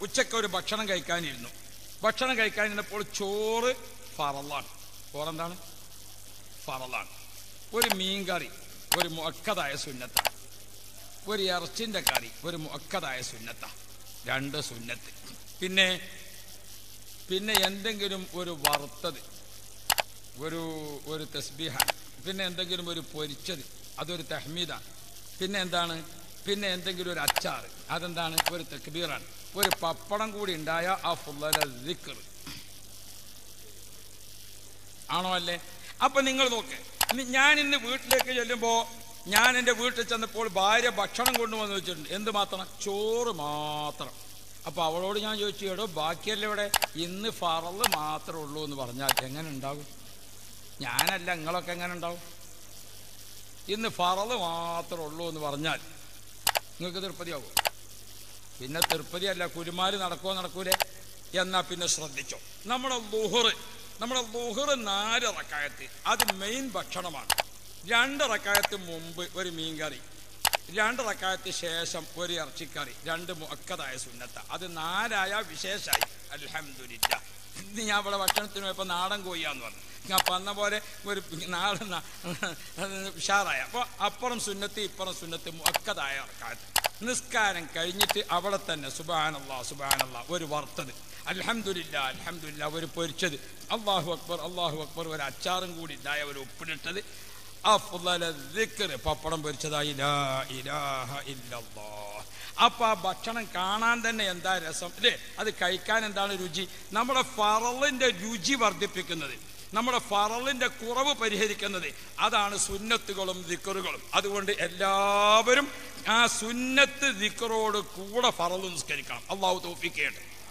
ഉച്ചക്ക് ഒരു ഭക്ഷണം കഴിക്കാനിരുന്നു ഭക്ഷണം കഴിക്കാനിരുന്നപ്പോൾ ചോറ് ഫറലാണ് ചോറെന്താണ് ഫറലാണ് ഒരു മീൻകറി ഒരു മുക്കതായ സുന്നത്താണ് ഒരു ഇറച്ചിൻ്റെ കറി ഒരു മുക്കതായ സുന്നത്താണ് രണ്ട് സുന്നത്ത് പിന്നെ പിന്നെ എന്തെങ്കിലും ഒരു വറുത്തത് ഒരു ഒരു തസ്ബീഹാണ് പിന്നെ എന്തെങ്കിലും ഒരു പൊരിച്ചത് അതൊരു തഹ്മീദാണ് പിന്നെ എന്താണ് പിന്നെ എന്തെങ്കിലും ഒരു അച്ചാർ അതെന്താണ് ഒരു തക്ബീറാണ് ഒരു പപ്പടം കൂടി ഉണ്ടായ ആ ഫുള്ളര ദിക്കർ ആണോ അല്ലേ അപ്പൊ നിങ്ങൾ നോക്ക് ഇനി ഞാൻ ഇന്ന് വീട്ടിലേക്ക് ചെല്ലുമ്പോൾ ഞാൻ എൻ്റെ വീട്ടിൽ ചെന്നപ്പോൾ ഭാര്യ ഭക്ഷണം കൊണ്ടുവന്ന് വെച്ചിട്ടുണ്ട് എന്ത് മാത്രം ചോറ് മാത്രം അപ്പൊ അവളോട് ഞാൻ ചോദിച്ചു എടോ ബാക്കിയല്ല ഇവിടെ ഇന്ന് ഫറല് മാത്രമേ ഉള്ളൂ എന്ന് പറഞ്ഞാൽ എങ്ങനെ ഉണ്ടാകും ഞാനല്ല നിങ്ങളൊക്കെ എങ്ങനെ ഉണ്ടാവും ഇന്ന് ഫറല് മാത്രമേ ഉള്ളൂ എന്ന് പറഞ്ഞാൽ നിങ്ങൾക്ക് തൃപ്പതിയാവും പിന്നെ തൃപ്പതിയല്ല കുരുമാര് നടക്കുമോ നടക്കൂലേ എന്നാ പിന്നെ ശ്രദ്ധിച്ചോ നമ്മുടെ ലുഹറ് നമ്മുടെ ലുഹറ് നാല് റക്കായത്ത് അത് മെയിൻ ഭക്ഷണമാണ് രണ്ട് റക്കായത്ത് മുമ്പ് ഒരു മീൻകറി രണ്ട് റക്കായത്ത് ശേഷം ഒരു ഇറച്ചിക്കറി രണ്ട് മുക്കതായ സുന്നത്ത അത് നാലായ വിശേഷമായി അൽഹംദുലില്ല ഇന്ന് ഞാൻ ഇവിടെ ഭക്ഷണത്തിന് പോയപ്പോൾ നാടൻ കോഴിയാന്ന് പറഞ്ഞു ഞാൻ പറഞ്ഞ പോലെ ഒരു നാടൻ ന- ഉഷാറായ അപ്പോൾ അപ്പുറം സുന്നത്ത് ഇപ്പുറം സുന്നത്ത് മുക്കതായ റക്കായത്ത് നിസ്കാരം കഴിഞ്ഞിട്ട് അവിടെ തന്നെ സുബാനല്ലാ സുബാനല്ലാ ഒരു വറുത്തത് അൽഹംദുലില്ല അൽഹംദുലില്ല ഒരു പൊരിച്ചത് അള്ളാഹു അക്ബർ അള്ളാഹു അക്ബർ ഒരു അച്ചാറും കൂടി ഇതായ ഒരു ഉപ്പിനിട്ടത് അഫ്ളല ദിക്റ് പപ്പടം പൊരിച്ചതായി ലാ ഇലാഹ ഇല്ലല്ലാഹ് അപ്പൊ ആ ഭക്ഷണം കാണാൻ തന്നെ എന്താ രസം അല്ലേ അത് കഴിക്കാൻ എന്താണ് രുചി നമ്മുടെ ഫറലിന്റെ രുചി വർദ്ധിപ്പിക്കുന്നത് നമ്മുടെ ഫറലിന്റെ കുറവ് പരിഹരിക്കുന്നത് അതാണ് സുന്നത്തുകളും ദിക്കറുകളും അതുകൊണ്ട് എല്ലാവരും ആ സുന്നത്ത് ദിക്കറോട് കൂടെ ഫറൽ നിസ്കരിക്കണം അള്ളാഹു തോഫിക്കേട്ടെ